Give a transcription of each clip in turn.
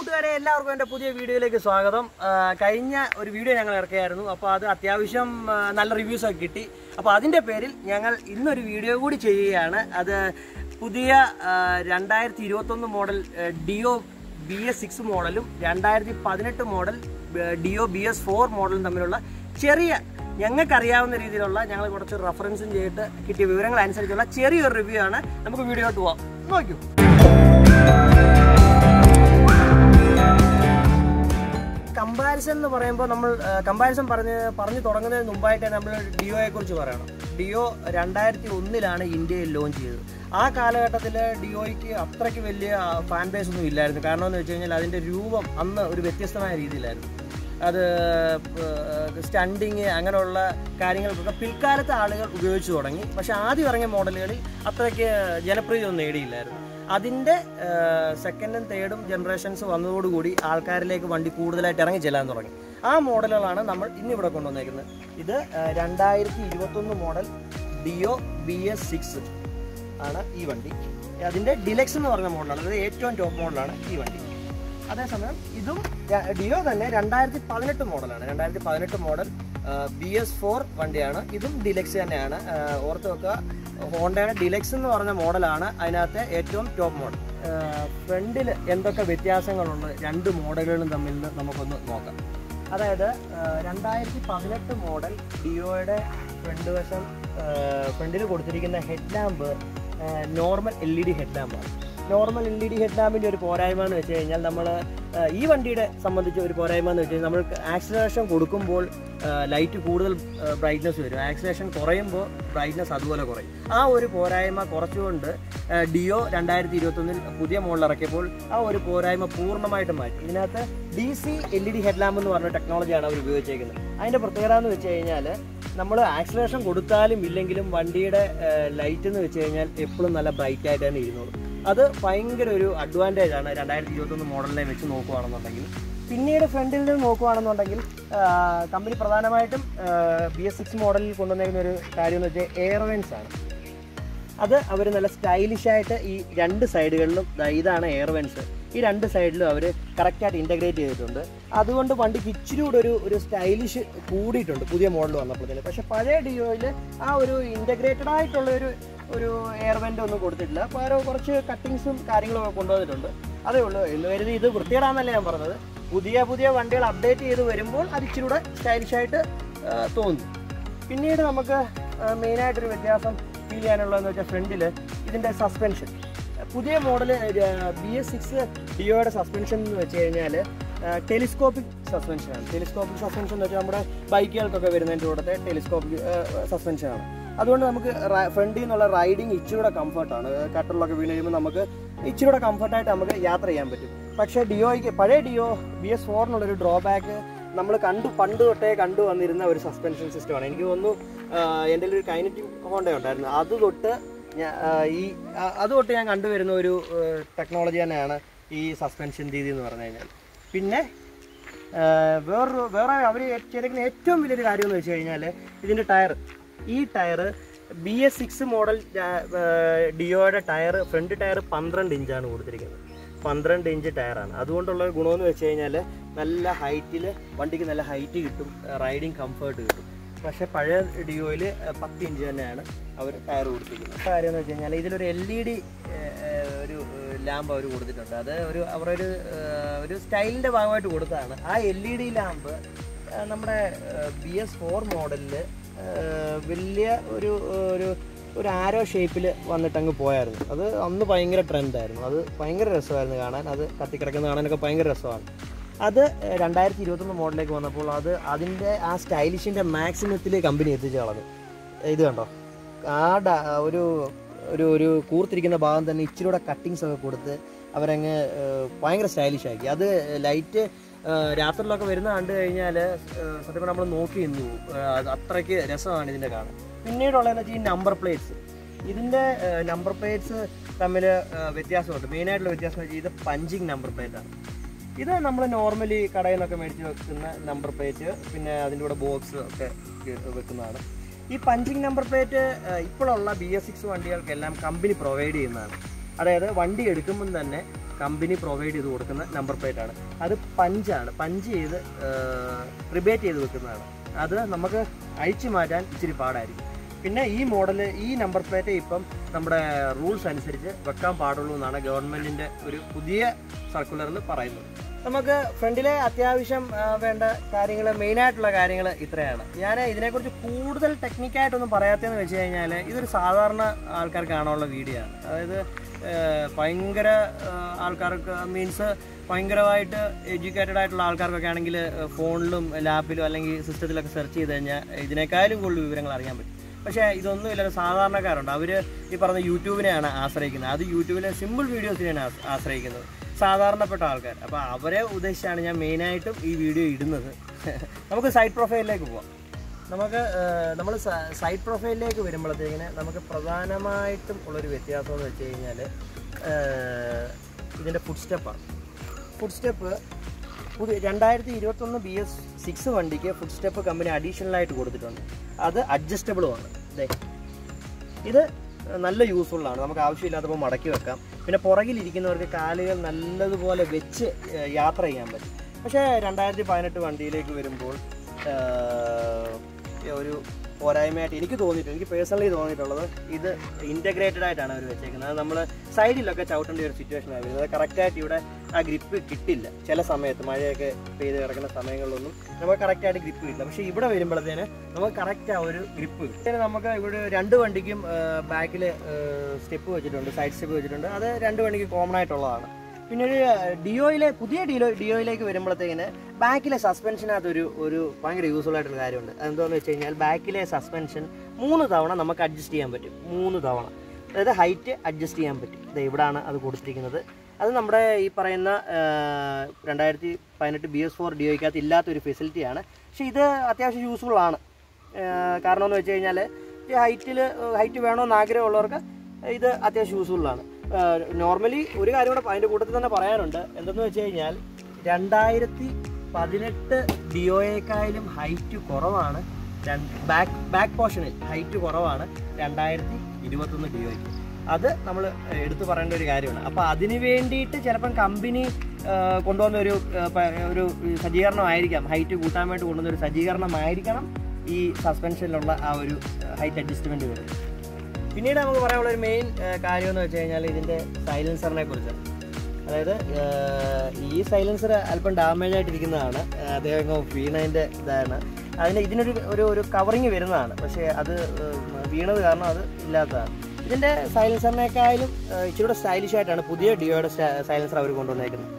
കൂട്ടുകാരെ എല്ലാവർക്കും എൻ്റെ പുതിയ വീഡിയോയിലേക്ക് സ്വാഗതം ആ, കഴിഞ്ഞ ഒരു വീഡിയോ ഞങ്ങൾ ഇറക്കിയായിരുന്നു അപ്പോൾ അത് അത്യാവശ്യം ആ, നല്ല റിവ്യൂസ് ഒക്കെ കിട്ടി അപ്പോൾ അതിൻ്റെ പേരിൽ ഞങ്ങൾ ഇന്നൊരു വീഡിയോ കൂടി ചെയ്യുകയാണ് അത് പുതിയ രണ്ടായിരത്തി ഇരുപത്തൊന്ന് model Dio B S six മോഡലും രണ്ടായിരത്തി പതിനെട്ട് model Dio B S four മോഡലും തമ്മിലുള്ള ചെറിയ ഞങ്ങൾക്കറിയാവുന്ന രീതിയിലുള്ള ഞങ്ങൾ കുറച്ച് റെഫറൻസും ചെയ്തിട്ട് കിട്ടിയ വിവരങ്ങൾ അനുസരിച്ചുള്ള ചെറിയൊരു റിവ്യൂ ആണ് നമുക്ക് വീഡിയോട്ട് പോവാം നോക്കൂ കമ്പാരിസൺ എന്ന് പറയുമ്പോൾ നമ്മൾ കമ്പാരിസൺ പറഞ്ഞ് പറഞ്ഞു തുടങ്ങുന്നതിന് മുമ്പായിട്ട് നമ്മൾ ഡിയോയെ കുറിച്ച് പറയണം ഡിയോ രണ്ടായിരത്തി ഒന്നിലാണ് ഇന്ത്യയിൽ ലോഞ്ച് ചെയ്തത് ആ കാലഘട്ടത്തിൽ ഡിയോയ്ക്ക് അത്രയ്ക്ക് വലിയ ഫാൻ ബേസ് ഒന്നും ഇല്ലായിരുന്നു കാരണം എന്ന് വെച്ച് കഴിഞ്ഞാൽ അതിൻ്റെ രൂപം അന്ന് ഒരു വ്യത്യസ്തമായ രീതിയിലായിരുന്നു അത് സ്റ്റണ്ടിങ് അങ്ങനെയുള്ള കാര്യങ്ങൾക്കൊക്കെ പിൽക്കാലത്ത് ആളുകൾ ഉപയോഗിച്ചു തുടങ്ങി പക്ഷെ ആദ്യം ഇറങ്ങിയ മോഡലുകളിൽ അത്രയ്ക്ക് ജനപ്രീതി ഒന്നും നേടിയില്ലായിരുന്നു അതിൻ്റെ സെക്കൻഡും തേർഡും ജനറേഷൻസ് വന്നതോടുകൂടി ആൾക്കാരിലേക്ക് വണ്ടി കൂടുതലായിട്ട് ഇറങ്ങി ചെല്ലാൻ തുടങ്ങി ആ മോഡലുകളാണ് നമ്മൾ ഇന്നിവിടെ കൊണ്ടുവന്നേക്കുന്നത് ഇത് രണ്ടായിരത്തി ഇരുപത്തൊന്ന് model Dio B S six ആണ് ഈ വണ്ടി അതിൻ്റെ ഡിലക്സ് എന്ന് പറഞ്ഞ മോഡലാണ് അതായത് ഏറ്റവും ടോപ്പ് മോഡലാണ് ഈ വണ്ടി അതേസമയം ഇതും ര- ഡിയോ തന്നെ രണ്ടായിരത്തി പതിനെട്ട് മോഡലാണ് രണ്ടായിരത്തി പതിനെട്ട് മോഡൽ ബി എസ് ഫോർ വണ്ടിയാണ് ഇതും ഡിലക്സ് തന്നെയാണ് ആ, ഓർത്ത് വെക്കുക ഹോണ്ടയുടെ ഡിലക്സ് എന്ന് പറഞ്ഞ മോഡലാണ് അതിനകത്തെ ഏറ്റവും ടോപ്പ് മോഡൽ ഫ്രണ്ടിൽ എന്തൊക്കെ വ്യത്യാസങ്ങളുണ്ട് രണ്ട് മോഡലുകളും തമ്മിൽ നിന്ന് നമുക്കൊന്ന് നോക്കാം അതായത് രണ്ടായിരത്തി പതിനെട്ട് മോഡൽ ഡിയോയുടെ ഫ്രണ്ട് വശം ഫ്രണ്ടിൽ കൊടുത്തിരിക്കുന്ന head lamp normal L E D head ലാമ്പാണ് normal L E D head ലാമ്പിൻ്റെ ഒരു പോരായ്മ എന്ന് വെച്ച് കഴിഞ്ഞാൽ നമ്മൾ ഈ വണ്ടിയുടെ സംബന്ധിച്ച് ഒരു പോരായ്മ എന്ന് വെച്ച് കഴിഞ്ഞാൽ നമ്മൾ ആക്സിലറേഷൻ കൊടുക്കുമ്പോൾ ലൈറ്റ് കൂടുതൽ ബ്രൈറ്റ്നസ് വരും ആക്സിലറേഷൻ കുറയുമ്പോൾ ബ്രൈറ്റ്നസ് അതുപോലെ കുറയും ആ ഒരു പോരായ്മ കുറച്ചുകൊണ്ട് ആ, ഡിയോ രണ്ടായിരത്തി ഇരുപത്തൊന്നിൽ പുതിയ മോഡൽ ഇറക്കിയപ്പോൾ ആ ഒരു പോരായ്മ പൂർണ്ണമായിട്ട് മാറ്റി ഇതിനകത്ത് D C L E D head lamp എന്ന് പറഞ്ഞ ടെക്നോളജിയാണ് അവർ ഉപയോഗിച്ചേക്കുന്നത് അതിൻ്റെ പ്രത്യേകത എന്ന് വെച്ച് കഴിഞ്ഞാൽ നമ്മൾ ആക്സിലറേഷൻ കൊടുത്താലും ഇല്ലെങ്കിലും വണ്ടിയുടെ ലൈറ്റ് എന്ന് വെച്ച് കഴിഞ്ഞാൽ എപ്പോഴും നല്ല ബ്രൈറ്റ് ആയിട്ട് തന്നെ ഇരുന്നോളും അത് ഭയങ്കര ഒരു അഡ്വാൻറ്റേജ് ആണ് രണ്ടായിരത്തി ഇരുപത്തൊന്ന് മോഡലിനെ വെച്ച് നോക്കുകയാണെന്നുണ്ടെങ്കിൽ പിന്നീട് ഫ്രണ്ടിൽ നിന്ന് നോക്കുകയാണെന്നുണ്ടെങ്കിൽ കമ്പനി പ്രധാനമായിട്ടും ബി എസ് സിക്സ് മോഡലിൽ കൊണ്ടുവന്നേക്കുന്ന ഒരു കാര്യം എന്ന് വെച്ചാൽ എയർവെൻസ് ആണ് അത് അവർ നല്ല സ്റ്റൈലിഷ് ആയിട്ട് ഈ രണ്ട് സൈഡുകളിലും ദാ ഇതാണ് എയർവെൻസ് ഈ രണ്ട് സൈഡിലും അവർ കറക്റ്റായിട്ട് ഇൻ്റഗ്രേറ്റ് ചെയ്തിട്ടുണ്ട് അതുകൊണ്ട് വണ്ടിക്ക് ഇച്ചിരി കൂടെ ഒരു ഒരു സ്റ്റൈലിഷ് കൂടിയിട്ടുണ്ട് പുതിയ മോഡൽ വന്നപ്പോഴത്തേന് പക്ഷേ പഴയ ഡിയോയിൽ ആ ഒരു ഇൻ്റഗ്രേറ്റഡ് ആയിട്ടുള്ള ഒരു ഒരു എയർവെൻ്റ് ഒന്നും കൊടുത്തിട്ടില്ല പകരം കുറച്ച് കട്ടിങ്സും കാര്യങ്ങളും ഒക്കെ കൊണ്ടുവന്നിട്ടുണ്ട് അതേ ഉള്ളൂ എന്ന് കരുതി ഇത് വൃത്തികേടാന്നല്ല ഞാൻ പറഞ്ഞത് പുതിയ പുതിയ വണ്ടികൾ അപ്ഡേറ്റ് ചെയ്ത് വരുമ്പോൾ അത് ഇച്ചിരി കൂടെ സ്റ്റൈലിഷ് ആയിട്ട് ആ, തോന്നും പിന്നീട് നമുക്ക് മെയിനായിട്ടൊരു വ്യത്യാസം ഫീൽ ചെയ്യാനുള്ളതെന്ന് വെച്ചാൽ ഫ്രണ്ടിൽ ഇതിൻ്റെ സസ്പെൻഷൻ പുതിയ മോഡൽ ബി എസ് സിക്സ് ഡിയോയുടെ സസ്പെൻഷൻ എന്ന് വെച്ച് കഴിഞ്ഞാൽ ടെലിസ്കോപ്പിക് സസ്പെൻഷനാണ് ടെലിസ്കോപ്പിക് സസ്പെൻഷൻ എന്ന് വെച്ചാൽ നമ്മുടെ ബൈക്കുകൾക്കൊക്കെ വരുന്നതിൻ്റെ കൂടത്തെ ടെലിസ്കോപ്പിക് സസ്പെൻഷനാണ് അതുകൊണ്ട് നമുക്ക് ഫ്രണ്ടിൽ നിന്നുള്ള റൈഡിങ് ഇച്ചിരി കൂടെ കംഫർട്ടാണ് കട്ടറിലൊക്കെ വീണ് കഴിയുമ്പോൾ നമുക്ക് ഇച്ചിരി കൂടെ കംഫർട്ടായിട്ട് നമുക്ക് യാത്ര ചെയ്യാൻ പറ്റും പക്ഷേ ഡിയോയ്ക്ക് പഴയ ഡിയോ ബി എസ് ഫോറിനുള്ളൊരു ഡ്രോബാക്ക് നമ്മൾ കണ്ടു പണ്ട് തൊട്ടേ കണ്ടു വന്നിരുന്ന ഒരു സസ്പെൻഷൻ സിസ്റ്റമാണ് എനിക്ക് തോന്നുന്നു ആഹ് എൻ്റെ ഒരു കൈനറ്റിക് ഹോണ്ട ഉണ്ടായിരുന്നു അത് തൊട്ട് ഞാ- ആഹ് ഈ ആ- അത് തൊട്ട് ഞാൻ കണ്ടുവരുന്ന ഒരു ടെക്നോളജി തന്നെയാണ് ഈ സസ്പെൻഷൻ രീതി എന്ന് പറഞ്ഞു കഴിഞ്ഞാൽ പിന്നെ ആഹ് വേറൊരു വേറെ അവർ ചെയ്തേക്കുന്ന ഏറ്റവും വലിയൊരു കാര്യം എന്ന് വെച്ച് കഴിഞ്ഞാൽ ഇതിൻ്റെ ടയർ ഈ tyre B S six model ഡിയോയുടെ ടയർ ഫ്രണ്ട് ടയർ പന്ത്രണ്ട് ഇഞ്ചാണ് കൊടുത്തിരിക്കുന്നത് പന്ത്രണ്ട് ഇഞ്ച് ടയറാണ് അതുകൊണ്ടുള്ള ഒരു ഗുണമെന്ന് വെച്ച് കഴിഞ്ഞാൽ നല്ല ഹൈറ്റിൽ വണ്ടിക്ക് നല്ല ഹൈറ്റ് കിട്ടും റൈഡിങ് കംഫർട്ട് കിട്ടും പക്ഷേ പഴയ ഡിയോയിൽ പത്ത് ഇഞ്ച് തന്നെയാണ് അവർ ടയർ കൊടുത്തിരിക്കുന്നത് കാര്യം എന്ന് വെച്ച് കഴിഞ്ഞാൽ ഇതിലൊരു എൽ ഇ ഡി ഒരു ലാമ്പ് അവർ കൊടുത്തിട്ടുണ്ട് അത് ഒരു അവരുടെ ഒരു ഏഹ്, ഒരു സ്റ്റൈലിൻ്റെ ഭാഗമായിട്ട് കൊടുത്തതാണ് ആ എൽ ഇ ഡി ലാമ്പ് നമ്മുടെ ബി എസ് ഫോർ മോഡലിൽ വലിയ ഒരു ഒരു ഒരു ആരോ ഷേപ്പിൽ വന്നിട്ട് അങ്ങ് പോയായിരുന്നു അത് അന്ന് ഭയങ്കര ട്രെൻഡായിരുന്നു അത് ഭയങ്കര രസമായിരുന്നു കാണാൻ അത് കത്തിക്കിടക്കുന്ന കാണാനൊക്കെ ഭയങ്കര രസമാണ് അത് രണ്ടായിരത്തി ഇരുപത്തൊന്ന് മോഡലിലേക്ക് വന്നപ്പോൾ അത് അതിൻ്റെ ആ സ്റ്റൈലിഷിൻ്റെ മാക്സിമത്തിൽ കമ്പനി എത്തിച്ച് കളഞ്ഞു ഇത് കണ്ടോ ആ ഡ- ഒരു ഒരു ഒരു കൂർത്തിരിക്കുന്ന ഭാഗം തന്നെ ഇച്ചിരി കൂടെ കട്ടിങ്സ് ഒക്കെ കൊടുത്ത് അവരങ്ങ് ഏഹ്, ഭയങ്കര സ്റ്റൈലിഷ് ആക്കി അത് ലൈറ്റ് രാത്രിയിലൊക്കെ വരുന്ന കണ്ടു കഴിഞ്ഞാൽ സത്യം നമ്മൾ നോക്കി നിന്നു പോകും. ഏഹ്, അത് അത്രയ്ക്ക് രസമാണ് ഇതിൻ്റെ കാണാൻ പിന്നീടുള്ളതെന്ന് വെച്ചാൽ ഈ നമ്പർ പ്ലേറ്റ്സ് ഇതിൻ്റെ നമ്പർ പ്ലേറ്റ്സ് തമ്മിൽ വ്യത്യാസമുണ്ട് മെയിനായിട്ടുള്ള വ്യത്യാസം എന്ന് വെച്ചാൽ ഇത് പഞ്ചിങ് നമ്പർ പ്ലേറ്റ് ആണ് ഇത് നമ്മൾ നോർമലി കടയിൽ നിന്നൊക്കെ മേടിച്ച് വെക്കുന്ന നമ്പർ പ്ലേറ്റ് പിന്നെ അതിൻ്റെ കൂടെ ബോക്സ് ഒക്കെ വെക്കുന്നതാണ് ഈ പഞ്ചിങ് നമ്പർ പ്ലേറ്റ് ഇപ്പോഴുള്ള ബി എസ് സിക്സ് വണ്ടികൾക്കെല്ലാം കമ്പനി പ്രൊവൈഡ് ചെയ്യുന്നതാണ് അതായത് വണ്ടി എടുക്കുമ്പം തന്നെ കമ്പനി പ്രൊവൈഡ് ചെയ്ത് കൊടുക്കുന്ന നമ്പർ പ്ലേറ്റ് ആണ് അത് പഞ്ചാണ് പഞ്ച് ചെയ്ത് റിബേറ്റ് ചെയ്ത് വെക്കുന്നതാണ് അത് നമുക്ക് അഴിച്ചു മാറ്റാൻ ഇച്ചിരി പാടായിരിക്കും പിന്നെ ഈ മോഡൽ ഈ നമ്പർ പ്ലേറ്റ് ഇപ്പം നമ്മുടെ റൂൾസ് അനുസരിച്ച് വെക്കാൻ പാടുള്ളൂ എന്നാണ് ഗവൺമെന്റിന്റെ ഒരു പുതിയ സർക്കുലറിൽ പറയുന്നത് നമുക്ക് ഫ്രണ്ടിലെ അത്യാവശ്യം ആ, വേണ്ട കാര്യങ്ങൾ മെയിനായിട്ടുള്ള കാര്യങ്ങൾ ഇത്രയാണ് ഞാൻ ഇതിനെക്കുറിച്ച് കൂടുതൽ ടെക്നിക്കായിട്ടൊന്നും പറയാത്തതെന്ന് വെച്ച് കഴിഞ്ഞാൽ ഇതൊരു സാധാരണ ആൾക്കാർക്ക് കാണാനുള്ള വീഡിയോ ആണ് അതായത് ആ, ഭയങ്കര ആ, ആൾക്കാർക്ക് മീൻസ് ഭയങ്കരമായിട്ട് എഡ്യൂക്കേറ്റഡ് ആയിട്ടുള്ള ആൾക്കാർക്കൊക്കെ ആണെങ്കിൽ ഫോണിലും ലാപ്പിലും അല്ലെങ്കിൽ സിസ്റ്റത്തിലൊക്കെ സെർച്ച് ചെയ്ത് കഴിഞ്ഞാൽ ഇതിനേക്കാളും കൂടുതൽ വിവരങ്ങൾ അറിയാൻ പറ്റും പക്ഷേ ഇതൊന്നും ഇല്ലാതെ സാധാരണക്കാരുണ്ട് അവർ ഈ പറഞ്ഞ യൂട്യൂബിനെയാണ് ആശ്രയിക്കുന്നത് അത് യൂട്യൂബിലെ സിമ്പിൾ വീഡിയോസിനെയാണ് ആസ്- ആശ്രയിക്കുന്നത് സാധാരണപ്പെട്ട ആൾക്കാർ അപ്പോൾ അവരെ ഉദ്ദേശിച്ചാണ് ഞാൻ മെയിനായിട്ടും ഈ വീഡിയോ ഇടുന്നത് നമുക്ക് സൈഡ് പ്രൊഫൈലിലേക്ക് പോവാം നമുക്ക് നമ്മൾ സൈഡ് പ്രൊഫൈലിലേക്ക് വരുമ്പോഴത്തേക്കിന് നമുക്ക് പ്രധാനമായിട്ടും ഉള്ളൊരു വ്യത്യാസം എന്ന് വെച്ച് കഴിഞ്ഞാൽ ഇതിൻ്റെ ഫുഡ് സ്റ്റെപ്പാണ് ഫുഡ് സ്റ്റെപ്പ് പുതിയ രണ്ടായിരത്തി ഇരുപത്തൊന്ന് ബി എസ് സിക്സ് വണ്ടിക്ക് ഫുഡ് സ്റ്റെപ്പ് കമ്പനി അഡീഷണൽ ആയിട്ട് കൊടുത്തിട്ടുണ്ട് അത് അഡ്ജസ്റ്റബിളുമാണ് ദേ ഇത് നല്ല യൂസ്ഫുൾ ആണ് നമുക്ക് ആവശ്യമില്ലാത്തപ്പോൾ മടക്കി വെക്കാം പിന്നെ പുറകിലിരിക്കുന്നവർക്ക് കാലുകൾ നല്ലതുപോലെ വെച്ച് ഏഹ്, യാത്ര ചെയ്യാൻ പറ്റും പക്ഷേ രണ്ടായിരത്തി പതിനെട്ട് വണ്ടിയിലേക്ക് വരുമ്പോൾ ഏഹ്, ഒരു പോരായ്മയായിട്ട് എനിക്ക് തോന്നിയിട്ടുണ്ട് എനിക്ക് പേഴ്സണലി തോന്നിയിട്ടുള്ളത് ഇത് ഇൻറ്റഗ്രേറ്റഡ് ആയിട്ടാണ് അവർ വെച്ചേക്കുന്നത് അത് നമ്മൾ സൈഡിലൊക്കെ ചവിട്ടേണ്ട ഒരു സിറ്റുവേഷൻ ആയി വരുന്നത് കറക്റ്റായിട്ട് ഇവിടെ ആ ഗ്രിപ്പ് കിട്ടില്ല ചില സമയത്ത് മഴയൊക്കെ പെയ്ത് കിടക്കുന്ന സമയങ്ങളിലൊന്നും നമുക്ക് കറക്റ്റായിട്ട് ഗ്രിപ്പ് കിട്ടില്ല പക്ഷേ ഇവിടെ വരുമ്പോഴത്തേന് നമുക്ക് കറക്റ്റ് ആ ഒരു ഗ്രിപ്പ് കിട്ടും പിന്നെ നമുക്ക് ഇവിടെ രണ്ട് വണ്ടിക്കും ബാക്കിൽ സ്റ്റെപ്പ് വെച്ചിട്ടുണ്ട് സൈഡ് സ്റ്റെപ്പ് വെച്ചിട്ടുണ്ട് അത് രണ്ട് വണ്ടിക്ക് കോമൺ ആയിട്ടുള്ളതാണ് പിന്നെ ഒരു ഡിയോയിലെ പുതിയ ഡിയോ ഡിയോയിലേക്ക് വരുമ്പോഴത്തേക്കിന് ബാക്കിലെ സസ്പെൻഷനകത്ത് ഒരു ഒരു ഭയങ്കര യൂസ്ഫുൾ ആയിട്ടുള്ള കാര്യമുണ്ട് അതെന്താണെന്ന് വെച്ച് കഴിഞ്ഞാൽ ബാക്കിലെ സസ്പെൻഷൻ മൂന്ന് തവണ നമുക്ക് അഡ്ജസ്റ്റ് ചെയ്യാൻ പറ്റും മൂന്ന് തവണ അതായത് ഹൈറ്റ് അഡ്ജസ്റ്റ് ചെയ്യാൻ പറ്റും ഇത് ഇവിടാണ് അത് കൊടുത്തിരിക്കുന്നത് അത് നമ്മുടെ ഈ പറയുന്ന രണ്ടായിരത്തി പതിനെട്ട് ബി എസ് ഫോർ ഡിയോയ്ക്കകത്ത് ഇല്ലാത്തൊരു ഫെസിലിറ്റിയാണ് പക്ഷേ ഇത് അത്യാവശ്യം യൂസ്ഫുൾ ആണ് ഏഹ് കാരണം എന്ന് വെച്ച് കഴിഞ്ഞാൽ ഹൈറ്റിൽ ഹൈറ്റ് വേണമെന്ന് ആഗ്രഹമുള്ളവർക്ക് ഇത് അത്യാവശ്യം യൂസ്ഫുള്ളാണ് നോർമലി ഒരു കാര്യം കൂടെ അതിൻ്റെ കൂട്ടത്തിൽ തന്നെ പറയാനുണ്ട് എന്തെന്ന് വെച്ച് കഴിഞ്ഞാൽ രണ്ടായിരത്തി പതിനെട്ട് ഡിയോയേക്കായാലും ഹൈറ്റ് കുറവാണ് ബാക്ക് ബാക്ക് പോർഷനിൽ ഹൈറ്റ് കുറവാണ് രണ്ടായിരത്തി ഇരുപത്തൊന്ന് ഡിയോയ്ക്ക് അത് നമ്മൾ എടുത്തു പറയേണ്ട ഒരു കാര്യമാണ് അപ്പോൾ അതിന് വേണ്ടിയിട്ട് ചിലപ്പം കമ്പനി കൊണ്ടുവന്ന ഒരു ആ, പ- ഒരു സജ്ജീകരണമായിരിക്കാം ഹൈറ്റ് കൂട്ടാൻ വേണ്ടി കൊണ്ടുവന്ന ഒരു സജ്ജീകരണമായിരിക്കണം ഈ സസ്പെൻഷനിലുള്ള ആ ഒരു ഹൈറ്റ് അഡ്ജസ്റ്റ്മെന്റ് വരുന്നത് പിന്നീട് നമുക്ക് പറയാനുള്ള ഒരു മെയിൻ കാര്യം എന്ന് വെച്ച് കഴിഞ്ഞാൽ ഇതിൻ്റെ സൈലൻസറിനെ കുറിച്ച് അതായത് ആ, ഈ സൈലൻസർ അല്പം ഡാമേജ് ആയിട്ടിരിക്കുന്നതാണ് ആ, അദ്ദേഹം അങ്ങ് വീണതിൻ്റെ ഇതാണ് അതിന് ഇതിനൊരു ഒരു ഒരു കവറിങ് വരുന്നതാണ് പക്ഷേ അത് ഉം, വീണത് കാരണം അത് ഇല്ലാത്തതാണ് ഇതിൻ്റെ സൈലൻസറിനേക്കാളും ആ, ഇച്ചിരി കൂടെ സ്റ്റൈലിഷ് ആയിട്ടാണ് പുതിയ ഡിയോയുടെ സൈലൻസർ അവർ കൊണ്ടുവന്നേക്കുന്നത്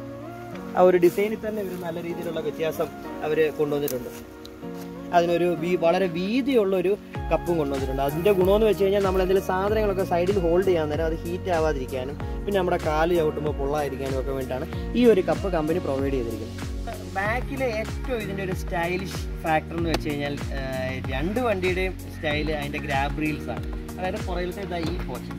ആ ഒരു ഡിസൈനിൽ തന്നെ ഒരു നല്ല രീതിയിലുള്ള വ്യത്യാസം അവർ കൊണ്ടുവന്നിട്ടുണ്ട് അതിനൊരു വീ വളരെ വീതിയുള്ള ഒരു കപ്പും കൊണ്ടുവന്നിട്ടുണ്ട് അതിൻ്റെ ഗുണമെന്ന് വെച്ച് കഴിഞ്ഞാൽ നമ്മൾ എന്തെങ്കിലും സാധനങ്ങളൊക്കെ സൈഡിൽ ഹോൾഡ് ചെയ്യാൻ നേരം അത് ഹീറ്റ് ആവാതിരിക്കാനും പിന്നെ നമ്മുടെ കാല് ചവിട്ടുമ്പോൾ പൊള്ളാതിരിക്കാനും ഒക്കെ വേണ്ടിയിട്ടാണ് ഈ ഒരു കപ്പ് കമ്പനി പ്രൊവൈഡ് ചെയ്തിരിക്കുന്നത് ബാക്കിലെ ഏറ്റവും ഇതിൻ്റെ ഒരു സ്റ്റൈലിഷ് ഫാക്ടർ എന്ന് വെച്ച് കഴിഞ്ഞാൽ ആ, രണ്ട് വണ്ടിയുടെയും സ്റ്റൈല് അതിൻ്റെ ഗ്രാബ് റീൽസ് ആണ് അതായത് പുറകിലത്തെ ഇതാ ഈ പോർഷൻ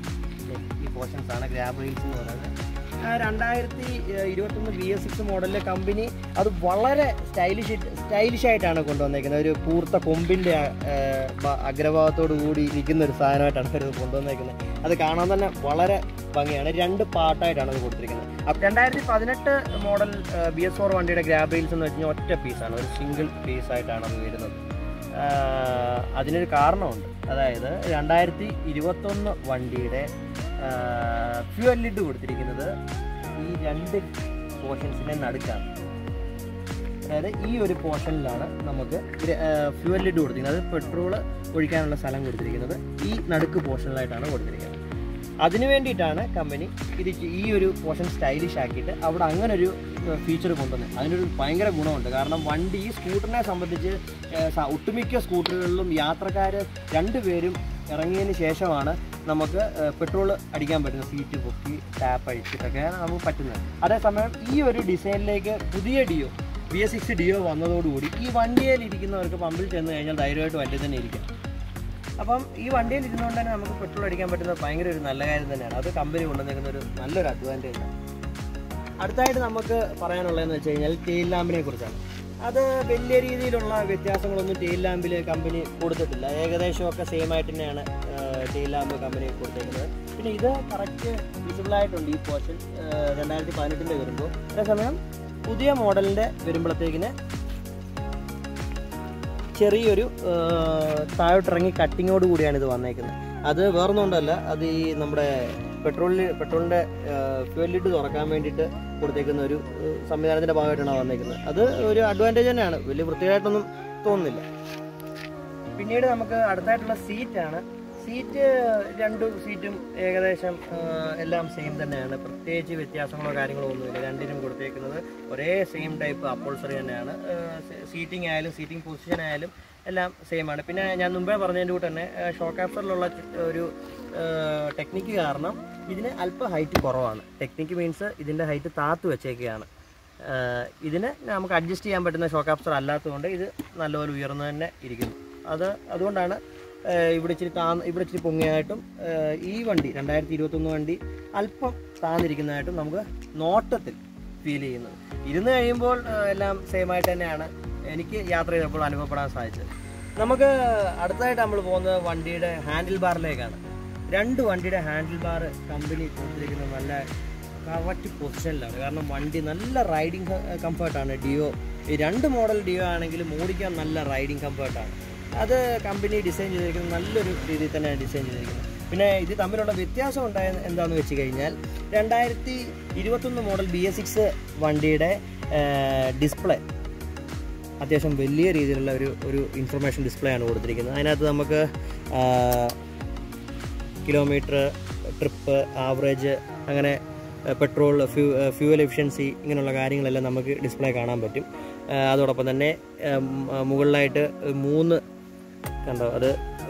ഈ പോർഷൻസ് ആണ് ഗ്രാബ് റീൽസ് എന്ന് പറയുന്നത് ആ, രണ്ടായിരത്തി ഇരുപത്തൊന്ന് ബി എസ് സിക്സ് മോഡലിലെ കമ്പനി അത് വളരെ സ്റ്റൈലിഷ് സ്റ്റൈലിഷ് ആയിട്ടാണ് കൊണ്ടുവന്നേക്കുന്നത് ഒരു കൂർത്ത കൊമ്പിൻ്റെ അഗ്രഭാഗത്തോടു കൂടി ഇരിക്കുന്ന ഒരു സാധനമായിട്ടാണ് അവരത് കൊണ്ടുവന്നേക്കുന്നത് അത് കാണാൻ തന്നെ വളരെ ഭംഗിയാണ് രണ്ട് പാർട്ടായിട്ടാണ് അത് കൊടുത്തിരിക്കുന്നത് അപ്പം രണ്ടായിരത്തി പതിനെട്ട് മോഡൽ ബി എസ് ഫോർ വണ്ടിയുടെ ഗ്രാബ് റീൽസ് എന്ന് വെച്ച് കഴിഞ്ഞാൽ ഒറ്റ പീസാണ് ഒരു സിംഗിൾ പീസ് ആയിട്ടാണ് അത് വരുന്നത് ആ, അതിനൊരു കാരണമുണ്ട് അതായത് രണ്ടായിരത്തി ഇരുപത്തൊന്ന് വണ്ടിയുടെ ഫ്യൂവൽ ലിഡ് കൊടുത്തിരിക്കുന്നത് ഈ രണ്ട് പോർഷൻസിൻ്റെ നടുക്കാണ് അതായത് ഈ ഒരു പോർഷനിലാണ് നമുക്ക് ഫ്യൂവൽ ലിഡ് കൊടുത്തിരിക്കുന്നത് അത് പെട്രോൾ ഒഴിക്കാനുള്ള സ്ഥലം കൊടുത്തിരിക്കുന്നത് ഈ നടുക്ക് പോർഷനിലായിട്ടാണ് കൊടുത്തിരിക്കുന്നത് അതിനു വേണ്ടിയിട്ടാണ് കമ്പനി ഇത് ഈ ഒരു പോർഷൻ സ്റ്റൈലിഷ് ആക്കിയിട്ട് അവിടെ അങ്ങനെ ഒരു ഫീച്ചർ കൊണ്ടുവന്നത് അതിനൊരു ഭയങ്കര ഗുണമുണ്ട് കാരണം വണ്ടി ഈ സ്കൂട്ടറിനെ സംബന്ധിച്ച് ഏഹ്, സ- ഒട്ടുമിക്ക സ്കൂട്ടറുകളിലും യാത്രക്കാർ രണ്ടുപേരും ഇറങ്ങിയതിന് ശേഷമാണ് നമുക്ക് പെട്രോൾ അടിക്കാൻ പറ്റുന്നത് സീറ്റ് പൊക്കി ടാപ്പ് അടിച്ചിട്ടൊക്കെ നമുക്ക് പറ്റുന്നത് അതേസമയം ഈ ഒരു ഡിസൈനിലേക്ക് പുതിയ Dio B S six Dio വന്നതോടുകൂടി ഈ വണ്ടിയിൽ ഇരിക്കുന്നവർക്ക് പമ്പിൽ ചെന്ന് കഴിഞ്ഞാൽ ധൈര്യമായിട്ട് വണ്ടി തന്നെ ഇരിക്കാം അപ്പം ഈ വണ്ടിയിൽ ഇരുന്നുകൊണ്ട് തന്നെ നമുക്ക് പെട്രോൾ അടിക്കാൻ പറ്റുന്നത് ഭയങ്കര ഒരു നല്ല കാര്യം തന്നെയാണ് അത് കമ്പനി കൊണ്ടുവന്നിരിക്കുന്ന ഒരു നല്ലൊരു അഡ്വാൻറ്റേജ് ആണ് അടുത്തായിട്ട് നമുക്ക് പറയാനുള്ളതെന്ന് വെച്ച് കഴിഞ്ഞാൽ ടെയിൽ ലാമ്പിനെ കുറിച്ചാണ് അത് വലിയ രീതിയിലുള്ള വ്യത്യാസങ്ങളൊന്നും ടെയിൽ ലാമ്പിൽ കമ്പനി കൊടുത്തിട്ടില്ല ഏകദേശമൊക്കെ സെയിം ആയിട്ട് തന്നെയാണ് ടെയിൽ ലാമ്പ് കമ്പനി കൊടുത്തേക്കുന്നത് പിന്നെ ഇത് കറക്റ്റ് വിസിബിൾ ആയിട്ടുണ്ട് ഈ പോർഷൻ രണ്ടായിരത്തി പതിനെട്ടിൻ്റെ വരുമ്പോൾ അതേസമയം പുതിയ മോഡലിൻ്റെ വരുമ്പോഴത്തേക്കിന് ചെറിയൊരു ആ, താഴോട്ടിറങ്ങി കട്ടിങ്ങോട് കൂടിയാണ് ഇത് വന്നേക്കുന്നത് അത് വേറൊന്നും കൊണ്ടല്ല അത് ഈ നമ്മുടെ പെട്രോളിൽ പെട്രോളിൻ്റെ ഫ്യൂൽ ലിഡ് തുറക്കാൻ വേണ്ടിയിട്ട് കൊടുത്തേക്കുന്ന ഒരു ഏഹ്, സംവിധാനത്തിൻ്റെ ഭാഗമായിട്ടാണ് വന്നേക്കുന്നത് അത് ഒരു അഡ്വാൻറ്റേജ് തന്നെയാണ് വലിയ വൃത്തിയായിട്ടൊന്നും തോന്നുന്നില്ല പിന്നീട് നമുക്ക് അടുത്തായിട്ടുള്ള സീറ്റാണ് സീറ്റ് രണ്ട് സീറ്റും ഏകദേശം ആ, എല്ലാം സെയിം തന്നെയാണ് പ്രത്യേകിച്ച് വ്യത്യാസങ്ങളോ കാര്യങ്ങളോ ഒന്നുമില്ല രണ്ടിനും കൊടുത്തേക്കുന്നത് ഒരേ സെയിം ടൈപ്പ് അപ്പോൾസറി തന്നെയാണ് സീറ്റിംഗ് ആയാലും സീറ്റിംഗ് പൊസിഷൻ ആയാലും എല്ലാം സെയിം ആണ് പിന്നെ ഞാൻ മുമ്പേ പറഞ്ഞതിൻ്റെ കൂട്ട് തന്നെ ഷോക്ക് ആപ്സറിലുള്ള ഒരു ടെക്നിക്ക് കാരണം ഇതിന് അല്പം ഹൈറ്റ് കുറവാണ് ടെക്നിക്ക് മീൻസ് ഇതിൻ്റെ ഹൈറ്റ് താത്തു വെച്ചേക്കുകയാണ് ആഹ് ഇതിന് നമുക്ക് അഡ്ജസ്റ്റ് ചെയ്യാൻ പറ്റുന്ന ഷോക്ക് ആപ്സർ അല്ലാത്തതുകൊണ്ട് ഇത് നല്ലപോലെ ഉയർന്നു തന്നെ ഇരിക്കുന്നു അത് അതുകൊണ്ടാണ് ആഹ് ഇവിടെ ഇച്ചിരി താ ഇവിടെ ഇച്ചിരി പൊങ്ങിയായിട്ടും ആഹ് ഈ വണ്ടി രണ്ടായിരത്തി ഇരുപത്തൊന്ന് വണ്ടി അല്പം താന്നിരിക്കുന്നതായിട്ടും നമുക്ക് നോട്ടത്തിൽ ഫീൽ ചെയ്യുന്നത് ഇരുന്ന് കഴിയുമ്പോൾ ആഹ് എല്ലാം സെയിം ആയിട്ട് തന്നെയാണ് എനിക്ക് യാത്ര ചെയ്തപ്പോൾ അനുഭവപ്പെടാൻ സാധിച്ചത് നമുക്ക് അടുത്തതായിട്ട് നമ്മൾ പോകുന്നത് വണ്ടിയുടെ ഹാൻഡിൽ ബാറിലേക്കാണ് രണ്ട് വണ്ടിയുടെ ഹാൻഡിൽ ബാർ കമ്പനി കൊടുത്തിരിക്കുന്നത് നല്ല കറക്റ്റ് പൊസിഷനിലാണ് കാരണം വണ്ടി നല്ല റൈഡിങ് കംഫർട്ടാണ് ഡിയോ ഈ രണ്ട് മോഡൽ ഡിയോ ആണെങ്കിലും ഓടിക്കാൻ നല്ല റൈഡിങ് കംഫർട്ടാണ് അത് കമ്പനി ഡിസൈൻ ചെയ്തിരിക്കുന്നത് നല്ലൊരു രീതിയിൽ തന്നെയാണ് ഡിസൈൻ ചെയ്തിരിക്കുന്നത് പിന്നെ ഇത് തമ്മിലുള്ള വ്യത്യാസം ഉണ്ടായ എന്താണെന്ന് വെച്ച് കഴിഞ്ഞാൽ രണ്ടായിരത്തി ഇരുപത്തൊന്ന് മോഡൽ ബി എസ് സിക്സ് വണ്ടിയുടെ ഡിസ്പ്ലേ അത്യാവശ്യം വലിയ രീതിയിലുള്ള ഒരു ഒരു ഇൻഫർമേഷൻ ഡിസ്പ്ലേ ആണ് കൊടുത്തിരിക്കുന്നത് അതിനകത്ത് നമുക്ക് കിലോമീറ്റർ ട്രിപ്പ് ആവറേജ് അങ്ങനെ പെട്രോൾ ഫ്യൂ ഫ്യൂവൽ എഫിഷ്യൻസി ഇങ്ങനെയുള്ള കാര്യങ്ങളെല്ലാം നമുക്ക് ഡിസ്പ്ലേ കാണാൻ പറ്റും ആ, അതോടൊപ്പം തന്നെ ആ, മ്, ആ, മുകളിലായിട്ട് മൂന്ന് കണ്ടോ അത്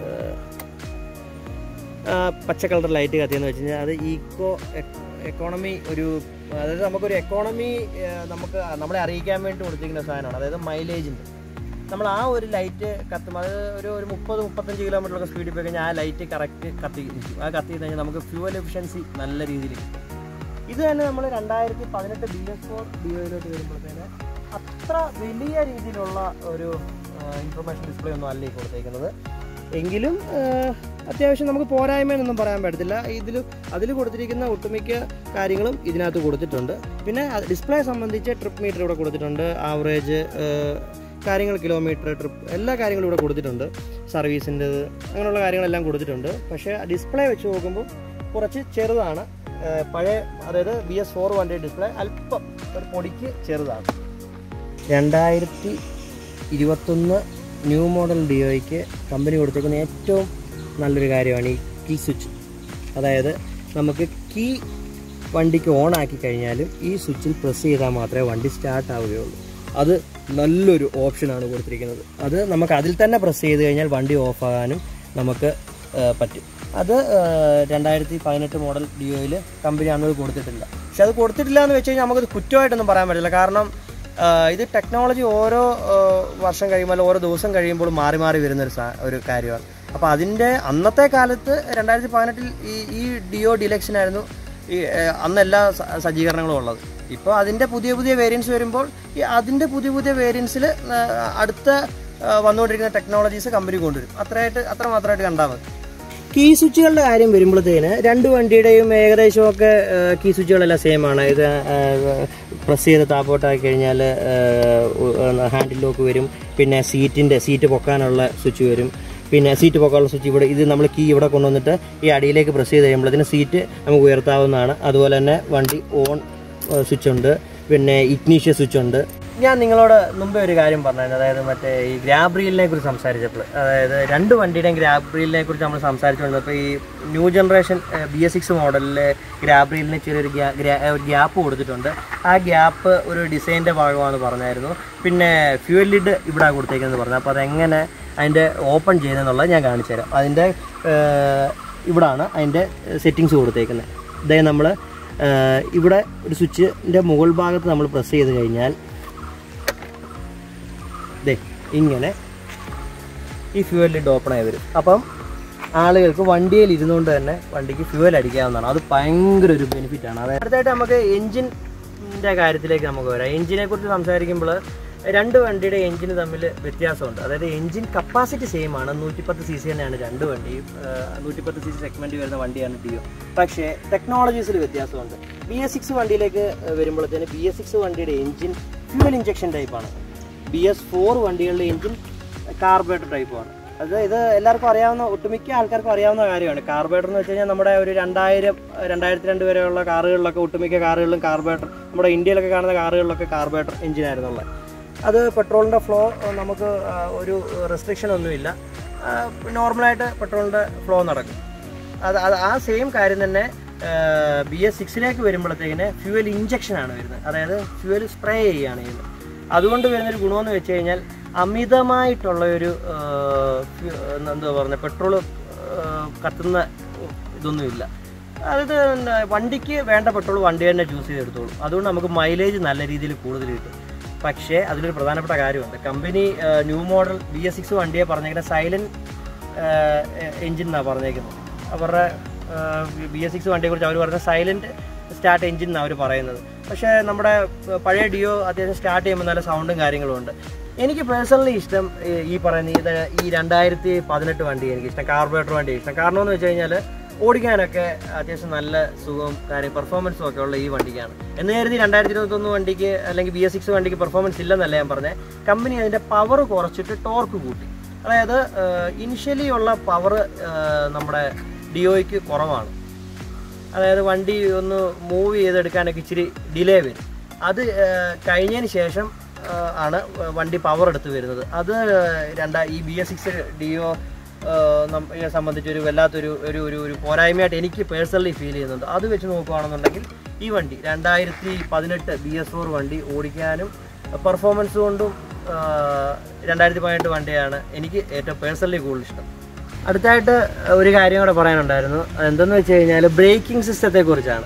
ആ, പച്ച കളർ ലൈറ്റ് കത്തിയെന്ന് വെച്ച് കഴിഞ്ഞാൽ അത് ഈക്കോ എക്കോണമി ഒരു അതായത് നമുക്കൊരു എക്കോണമി നമുക്ക് നമ്മളെ അറിയിക്കാൻ വേണ്ടി കൊടുത്തിരിക്കുന്ന സാധനമാണ് അതായത് മൈലേജിൻ്റെ നമ്മൾ ആ ഒരു ലൈറ്റ് കത്തും അത് ഒരു ഒരു മുപ്പത് മുപ്പത്തഞ്ച് കിലോമീറ്ററൊക്കെ സ്പീഡിൽ പോയി കഴിഞ്ഞാൽ ആ ലൈറ്റ് കറക്റ്റ് കത്തി നിൽക്കും ആ കത്തി കഴിഞ്ഞാൽ നമുക്ക് ഫ്യൂവൽ എഫിഷ്യൻസി നല്ല രീതിയിൽ കിട്ടും ഇത് തന്നെ നമ്മൾ രണ്ടായിരത്തി പതിനെട്ട് ബി എസ് ഫോർ ഡിഒയിലോട്ട് വരുമ്പോഴത്തേന് അത്ര വലിയ രീതിയിലുള്ള ഒരു ഇൻഫർമേഷൻ ഡിസ്പ്ലേ ഒന്നും അല്ല ഈ കൊടുത്തേക്കുന്നത് എങ്കിലും ആ, അത്യാവശ്യം നമുക്ക് പോരായ്മയെന്നൊന്നും പറയാൻ പറ്റത്തില്ല ഇതിൽ അതിൽ കൊടുത്തിരിക്കുന്ന ഒട്ടുമിക്ക കാര്യങ്ങളും ഇതിനകത്ത് കൊടുത്തിട്ടുണ്ട് പിന്നെ ഡിസ്പ്ലേ സംബന്ധിച്ച് ട്രിപ്പ് മീറ്റർ ഇവിടെ കൊടുത്തിട്ടുണ്ട് ആവറേജ് കാര്യങ്ങൾ കിലോമീറ്റർ ട്രിപ്പ് എല്ലാ കാര്യങ്ങളും ഇവിടെ കൊടുത്തിട്ടുണ്ട് സർവീസിൻ്റെത് അങ്ങനെയുള്ള കാര്യങ്ങളെല്ലാം കൊടുത്തിട്ടുണ്ട് പക്ഷേ ഡിസ്പ്ലേ വെച്ച് നോക്കുമ്പോൾ കുറച്ച് ചെറുതാണ് ആ, പഴയ അതായത് ബി എസ് ഫോർ വണ്ടി ഡിസ്പ്ലേ അല്പം ഒരു പൊടിക്ക് ചെറുതാണ് രണ്ടായിരത്തി ഇരുപത്തൊന്ന് ന്യൂ മോഡൽ ഡിയോയ്ക്ക് കമ്പനി കൊടുത്തേക്കുന്ന ഏറ്റവും നല്ലൊരു കാര്യമാണ് ഈ കീ സ്വിച്ച് അതായത് നമുക്ക് കീ വണ്ടിക്ക് ഓൺ ആക്കി കഴിഞ്ഞാലും ഈ സ്വിച്ചിൽ പ്രസ് ചെയ്താൽ മാത്രമേ വണ്ടി സ്റ്റാർട്ട് ആവുകയുള്ളൂ അത് നല്ലൊരു ഓപ്ഷനാണ് കൊടുത്തിരിക്കുന്നത് അത് നമുക്ക് അതിൽ തന്നെ പ്രസ് ചെയ്ത് കഴിഞ്ഞാൽ വണ്ടി ഓഫ് ആകാനും നമുക്ക് ആ, പറ്റും അത് രണ്ടായിരത്തി പതിനെട്ട് മോഡൽ ഡിയോയിൽ കമ്പനി അന്നത് കൊടുത്തിട്ടില്ല പക്ഷെ അത് കൊടുത്തിട്ടില്ല എന്ന് വെച്ച് കഴിഞ്ഞാൽ നമുക്കത് കുറ്റമായിട്ടൊന്നും പറയാൻ പറ്റില്ല കാരണം ആ, ഇത് ടെക്നോളജി ഓരോ ആ, വർഷം കഴിയുമ്പോൾ ഓരോ ദിവസം കഴിയുമ്പോൾ മാറി മാറി വരുന്ന ഒരു സാ- ഒരു കാര്യമാണ് അപ്പോൾ അതിൻ്റെ അന്നത്തെ കാലത്ത് രണ്ടായിരത്തി പതിനെട്ടിൽ ഈ ഈ ഡിയോ ഡിലക്ഷനായിരുന്നു ഈ ആ, അന്ന് എല്ലാ സ- സജ്ജീകരണങ്ങളും ഉള്ളത് ഇപ്പോൾ അതിൻ്റെ പുതിയ പുതിയ വേരിയൻസ് വരുമ്പോൾ ഈ അതിൻ്റെ പുതിയ പുതിയ വേരിയൻസിൽ അടുത്ത ആ, വന്നുകൊണ്ടിരിക്കുന്ന ടെക്നോളജീസ് കമ്പനി കൊണ്ടുവരും അത്രയായിട്ട് അത്ര മാത്രമായിട്ട് കണ്ടാൽ മതി കീ സ്വിച്ചുകളുടെ കാര്യം വരുമ്പോഴത്തേന് രണ്ട് വണ്ടിയുടെയും ഏകദേശമൊക്കെ കീ സ്വിച്ചുകളെല്ലാം സെയിം ആണ് ഇത് പ്രസ് ചെയ്ത് താപ്പോട്ടാക്കി കഴിഞ്ഞാൽ ഹാൻഡിൽ ലോക്ക് വരും പിന്നെ സീറ്റിൻ്റെ സീറ്റ് പൊക്കാനുള്ള സ്വിച്ച് വരും പിന്നെ സീറ്റ് പൊക്കാനുള്ള സ്വിച്ച് ഇവിടെ ഇത് നമ്മൾ കീ ഇവിടെ കൊണ്ടുവന്നിട്ട് ഈ അടിയിലേക്ക് പ്രസ് ചെയ്ത് കഴിയുമ്പോഴത്തേന് സീറ്റ് നമുക്ക് ഉയർത്താവുന്നതാണ് അതുപോലെ തന്നെ വണ്ടി ഓൺ സ്വിച്ച് ഉണ്ട് പിന്നെ ഇഗ്നീഷ്യ സ്വിച്ച് ഉണ്ട് ഞാൻ നിങ്ങളോട് മുമ്പേ ഒരു കാര്യം പറഞ്ഞായിരുന്നു അതായത് മറ്റേ ഈ ഗ്രാബ് റീലിനെ കുറിച്ച് സംസാരിച്ചപ്പോൾ അതായത് രണ്ട് വണ്ടിയുടെയും ഗ്രാബ് റീലിനെ കുറിച്ച് നമ്മൾ സംസാരിച്ചുകൊണ്ടപ്പോൾ ഈ new generation B S six മോഡലിലെ ഗ്രാബ് റീലിന് ചെറിയൊരു ഗ്യാ- ഗ്രാ- ഒരു ഗ്യാപ്പ് കൊടുത്തിട്ടുണ്ട് ആ ഗ്യാപ്പ് ഒരു ഡിസൈൻ്റെ ഭാഗമാണെന്ന് പറഞ്ഞായിരുന്നു പിന്നെ ഫ്യൂൽ ലിഡ് ഇവിടെ കൊടുത്തേക്കുന്നത് പറഞ്ഞു അപ്പോൾ അതെങ്ങനെ അതിൻ്റെ ഓപ്പൺ ചെയ്യുന്നതെന്നുള്ളത് ഞാൻ കാണിച്ചു തരാം അതിൻ്റെ ഇവിടാണ് അതിൻ്റെ സെറ്റിങ്സ് കൊടുത്തേക്കുന്നത് ഇതേ നമ്മൾ ഇവിടെ ഒരു സ്വിച്ചിൻ്റെ മുകൾ ഭാഗത്ത് നമ്മൾ പ്രസ് ചെയ്ത് കഴിഞ്ഞാൽ ദേ ഇങ്ങനെ ഈ ഫ്യൂവൽ ലിഡ് ഓപ്പൺ ആയി വരും അപ്പം ആളുകൾക്ക് വണ്ടിയിൽ ഇരുന്നുകൊണ്ട് തന്നെ വണ്ടിക്ക് ഫ്യൂവൽ അടിക്കാവുന്നതാണ് അത് ഭയങ്കര ഒരു ബെനിഫിറ്റ് ആണ് അതായത് അടുത്തായിട്ട് നമുക്ക് എഞ്ചിൻ്റെ കാര്യത്തിലേക്ക് നമുക്ക് വരാം എഞ്ചിനെ കുറിച്ച് സംസാരിക്കുമ്പോൾ രണ്ട് വണ്ടിയുടെ എഞ്ചിന് തമ്മിൽ വ്യത്യാസമുണ്ട് അതായത് എഞ്ചിൻ കപ്പാസിറ്റി സെയിം ആണ് നൂറ്റിപ്പത്ത് സി സി തന്നെയാണ് രണ്ട് വണ്ടിയും നൂറ്റിപ്പത്ത് സി സി സെഗ്മെൻറ്റ് വരുന്ന വണ്ടിയാണ് ഡിയോ പക്ഷേ ടെക്നോളജീസിൽ വ്യത്യാസമുണ്ട് ബി എസ് സിക്സ് വണ്ടിയിലേക്ക് വരുമ്പോഴത്തേന് ബി എസ് സിക്സ് വണ്ടിയുടെ എഞ്ചിൻ ഫ്യൂവൽ ഇഞ്ചക്ഷൻ ടൈപ്പാണ് ബി എസ് ഫോർ വണ്ടികളുടെ എഞ്ചിൻ കാർബറേറ്റർ ടൈപ്പാണ് അത് ഇത് എല്ലാവർക്കും അറിയാവുന്ന ഒട്ടുമിക്ക ആൾക്കാർക്കും അറിയാവുന്ന കാര്യമാണ് കാർബറേറ്റർ എന്ന് വെച്ച് കഴിഞ്ഞാൽ നമ്മുടെ ഒരു രണ്ടായിരം രണ്ടായിരത്തി രണ്ട് വരെയുള്ള കാറുകളിലൊക്കെ ഒട്ടുമിക്ക കാറുകളിലും കാർബറേറ്റർ നമ്മുടെ ഇന്ത്യയിലൊക്കെ കാണുന്ന കാറുകളിലൊക്കെ കാർബറേറ്റർ എഞ്ചിനായിരുന്നുള്ളത് അത് പെട്രോളിൻ്റെ ഫ്ലോ നമുക്ക് ആ, ഒരു റെസ്ട്രിക്ഷൻ ഒന്നുമില്ല നോർമലായിട്ട് പെട്രോളിൻ്റെ ഫ്ലോ നടക്കും അത് അത് ആ സെയിം കാര്യം തന്നെ ബി എസ് സിക്സിലേക്ക് വരുമ്പോഴത്തേക്കിന് ഫ്യൂവൽ ഇഞ്ചക്ഷൻ ആണ് വരുന്നത് അതായത് ഫ്യൂവൽ സ്പ്രേ ചെയ്യുകയാണ് ചെയ്യുന്നത് അതുകൊണ്ട് വരുന്നൊരു ഗുണമെന്ന് വെച്ച് കഴിഞ്ഞാൽ അമിതമായിട്ടുള്ള ഒരു ആ, ഫ്യു- എന്താ പറയുക പെട്രോൾ കത്തുന്ന ഇതൊന്നുമില്ല അതായത് എന്താ, വണ്ടിക്ക് വേണ്ട പെട്രോൾ വണ്ടി തന്നെ ചൂസ് ചെയ്തെടുത്തോളൂ അതുകൊണ്ട് നമുക്ക് മൈലേജ് നല്ല രീതിയിൽ കൂടുതൽ കിട്ടും പക്ഷേ അതിലൊരു പ്രധാനപ്പെട്ട കാര്യമുണ്ട് company new model B S six വണ്ടിയെ പറഞ്ഞേക്കുന്ന സൈലൻറ്റ് എഞ്ചിൻ എന്നാണ് പറഞ്ഞേക്കുന്നത് അവരുടെ ബി എസ് സിക്സ് വണ്ടിയെക്കുറിച്ച് അവർ പറയുന്നത് സൈലൻറ്റ് സ്റ്റാർട്ട് എഞ്ചിൻ എന്നാണ് അവർ പറയുന്നത് പക്ഷേ നമ്മുടെ ഏർ, പഴയ ഡിയോ അത്യാവശ്യം സ്റ്റാർട്ട് ചെയ്യുമ്പോൾ നല്ല സൗണ്ടും കാര്യങ്ങളും ഉണ്ട് എനിക്ക് പേഴ്സണലി ഇഷ്ടം ഏർ, ഈ പറയുന്ന ഇത് ഈ രണ്ടായിരത്തി പതിനെട്ട് വണ്ടി എനിക്ക് ഇഷ്ടം കാർബറേറ്റർ വണ്ടി ഇഷ്ടം കാരണം എന്ന് വെച്ച് കഴിഞ്ഞാൽ ഓടിക്കാനൊക്കെ അത്യാവശ്യം നല്ല സുഖവും കാര്യം പെർഫോമൻസും ഒക്കെ ഉള്ള ഈ വണ്ടിക്കാണ് എന്ന് കരുതി രണ്ടായിരത്തി ഇരുപത്തൊന്ന് വണ്ടിക്ക് അല്ലെങ്കിൽ ബി എസ് സിക്സ് വണ്ടിക്ക് പെർഫോമൻസ് ഇല്ലെന്നല്ല ഞാൻ പറഞ്ഞത് കമ്പനി അതിൻ്റെ പവർ കുറച്ചിട്ട് ടോർക്ക് കൂട്ടി അതായത് ഇനിഷ്യലി ഉള്ള പവർ നമ്മുടെ ഡിഒയ്ക്ക് കുറവാണ് അതായത് വണ്ടി ഒന്ന് മൂവ് ചെയ്തെടുക്കാനൊക്കെ ഇച്ചിരി ഡിലേ വരും അത് ഏഹ്, കഴിഞ്ഞതിന് ശേഷം ഏഹ്, ആണ് വണ്ടി പവർ എടുത്ത് വരുന്നത് അത് രണ്ടാ ഈ ബി എസ് സിക്സ് ഡിഒ സംബന്ധിച്ച് ഒരു വല്ലാത്തൊരു ഒരു ഒരു ഒരു പോരായ്മയായിട്ട് എനിക്ക് പേഴ്സണലി ഫീൽ ചെയ്യുന്നുണ്ട് അത് വെച്ച് നോക്കുകയാണെന്നുണ്ടെങ്കിൽ ഈ വണ്ടി രണ്ടായിരത്തി പതിനെട്ട് ബി എസ് ഫോർ വണ്ടി ഓടിക്കാനും പെർഫോമൻസ് കൊണ്ടും ഏഹ്, രണ്ടായിരത്തി പതിനെട്ട് വണ്ടിയാണ് എനിക്ക് ഏറ്റവും പേഴ്സണലി കൂടുതൽ ഇഷ്ടം അടുത്തായിട്ട് ഒരു കാര്യം കൂടെ പറയാനുണ്ടായിരുന്നു എന്തെന്ന് വെച്ച് കഴിഞ്ഞാൽ ബ്രേക്കിംഗ് സിസ്റ്റത്തെ കുറിച്ചാണ്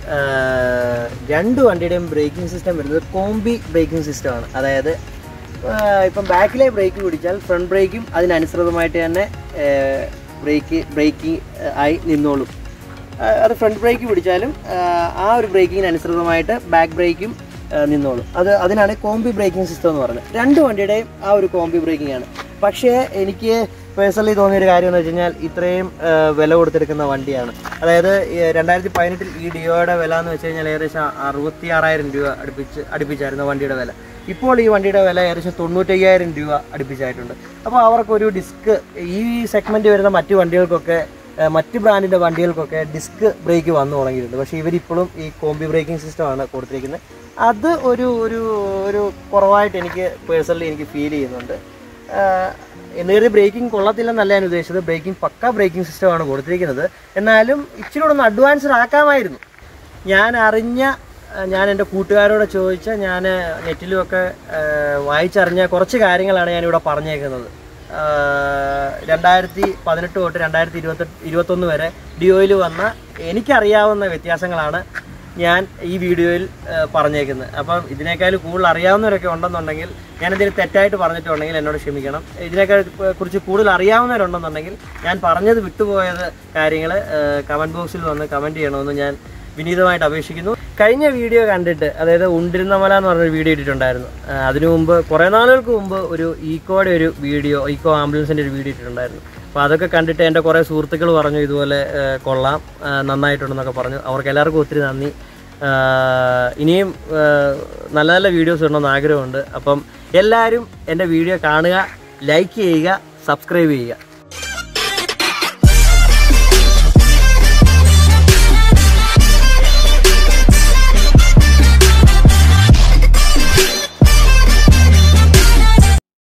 രണ്ട് വണ്ടിയുടെയും ബ്രേക്കിംഗ് സിസ്റ്റം വരുന്നത് കോംബി ബ്രേക്കിംഗ് സിസ്റ്റമാണ് അതായത് ആഹ് ഇപ്പം ബാക്കിലെ ബ്രേക്ക് പിടിച്ചാൽ ഫ്രണ്ട് ബ്രേക്കും അതിനനുസൃതമായിട്ട് തന്നെ ബ്രേക്ക് ബ്രേക്ക് ആയി നിന്നോളും ആഹ് അത് ഫ്രണ്ട് ബ്രേക്ക് പിടിച്ചാലും ആഹ് ആ ഒരു ബ്രേക്കിങ്ങിന് അനുസൃതമായിട്ട് ബാക്ക് ബ്രേക്കും ആഹ് നിന്നോളും അത് അതിനാണ് കോംബി ബ്രേക്കിംഗ് സിസ്റ്റം എന്ന് പറയുന്നത് രണ്ട് വണ്ടിയുടെയും ആ ഒരു കോംബി ബ്രേക്കിംഗ് ആണ് പക്ഷേ എനിക്ക് പേഴ്സണലി തോന്നിയൊരു കാര്യം എന്ന് വെച്ച് കഴിഞ്ഞാൽ ഇത്രയും ആഹ് വില കൊടുത്തെടുക്കുന്ന വണ്ടിയാണ് അതായത് രണ്ടായിരത്തി പതിനെട്ടിൽ ഈ ഡിയോയുടെ വില എന്ന് വെച്ച് കഴിഞ്ഞാൽ ഏകദേശം അറുപത്തി ആറായിരം രൂപ അടുപ്പിച്ച് അടുപ്പിച്ചായിരുന്നു വണ്ടിയുടെ വില ഇപ്പോൾ ഈ വണ്ടിയുടെ വില ഏകദേശം തൊണ്ണൂറ്റയ്യായിരം രൂപ അടുപ്പിച്ചായിട്ടുണ്ട് അപ്പോൾ അവർക്കൊരു ഡിസ്ക് ഈ സെഗ്മെൻറ്റ് വരുന്ന മറ്റു വണ്ടികൾക്കൊക്കെ ഏഹ് മറ്റ് ബ്രാൻഡിൻ്റെ വണ്ടികൾക്കൊക്കെ ഡിസ്ക് ബ്രേക്ക് വന്നു തുടങ്ങിയിട്ടുണ്ട് പക്ഷേ ഇവരിപ്പോഴും ഈ കോംബി ബ്രേക്കിംഗ് സിസ്റ്റമാണ് കൊടുത്തിരിക്കുന്നത് അത് ഒരു ഒരു ഒരു കുറവായിട്ട് എനിക്ക് പേഴ്സണലി എനിക്ക് ഫീൽ ചെയ്യുന്നുണ്ട് എന്നേറെ ബ്രേക്കിംഗ് കൊള്ളത്തില്ലെന്നല്ല ഞാൻ ഉദ്ദേശിച്ചത് ബ്രേക്കിംഗ് പക്ക ബ്രേക്കിംഗ് സിസ്റ്റമാണ് കൊടുത്തിരിക്കുന്നത് എന്നാലും ഇച്ചിരി കൂടെ ഒന്ന് അഡ്വാൻസ്ഡ് ആക്കാമായിരുന്നു ഞാൻ അറിഞ്ഞ ആ, ഞാൻ എൻ്റെ കൂട്ടുകാരോട് ചോദിച്ച ഞാൻ നെറ്റിലുമൊക്കെ ആ, വായിച്ചറിഞ്ഞ കുറച്ച് കാര്യങ്ങളാണ് ഞാനിവിടെ പറഞ്ഞേക്കുന്നത് ആ, രണ്ടായിരത്തി പതിനെട്ട് തൊട്ട് രണ്ടായിരത്തി ഇരുപത്തെട്ട് ഇരുപത്തൊന്ന് വരെ ഡിയോയിൽ വന്ന എനിക്കറിയാവുന്ന വ്യത്യാസങ്ങളാണ് ഞാൻ ഈ വീഡിയോയിൽ ആ, പറഞ്ഞേക്കുന്നത് അപ്പം ഇതിനേക്കാൾ കൂടുതൽ അറിയാവുന്നവരൊക്കെ ഉണ്ടെന്നുണ്ടെങ്കിൽ ഞാൻ ഇതിൽ തെറ്റായിട്ട് പറഞ്ഞിട്ടുണ്ടെങ്കിൽ എന്നോട് ക്ഷമിക്കണം ഇതിനേക്കാൾ കുറിച്ച് കൂടുതൽ അറിയാവുന്നവരുണ്ടെന്നുണ്ടെങ്കിൽ ഞാൻ പറഞ്ഞത് വിട്ടുപോയത് കാര്യങ്ങൾ കമൻറ്റ് ബോക്സിൽ വന്ന് കമൻറ്റ് ചെയ്യണമെന്ന് ഞാൻ വിനീതമായിട്ട് അപേക്ഷിക്കുന്നു കഴിഞ്ഞ വീഡിയോ കണ്ടിട്ട് അതായത് ഉണ്ടിരുന്ന മല എന്ന് പറഞ്ഞൊരു വീഡിയോ ഇട്ടിട്ടുണ്ടായിരുന്നു ആ, അതിനു മുമ്പ് കുറേ നാളുകൾക്ക് മുമ്പ് ഒരു ഈക്കോയുടെ ഒരു വീഡിയോ ഈക്കോ ആംബുലൻസിൻ്റെ ഒരു വീഡിയോ ഇട്ടിട്ടുണ്ടായിരുന്നു അപ്പോൾ അതൊക്കെ കണ്ടിട്ട് എൻ്റെ കുറേ സുഹൃത്തുക്കൾ പറഞ്ഞു ഇതുപോലെ ആ, കൊള്ളാം ആ, നന്നായിട്ടുണ്ടെന്നൊക്കെ പറഞ്ഞു അവർക്ക് എല്ലാവർക്കും ഒത്തിരി നന്ദി ആ, ഇനിയും ആ, നല്ല നല്ല വീഡിയോസ് ഇടണമെന്ന് ആഗ്രഹമുണ്ട് അപ്പം എല്ലാവരും എൻ്റെ വീഡിയോ കാണുക ലൈക്ക് ചെയ്യുക സബ്സ്ക്രൈബ് ചെയ്യുക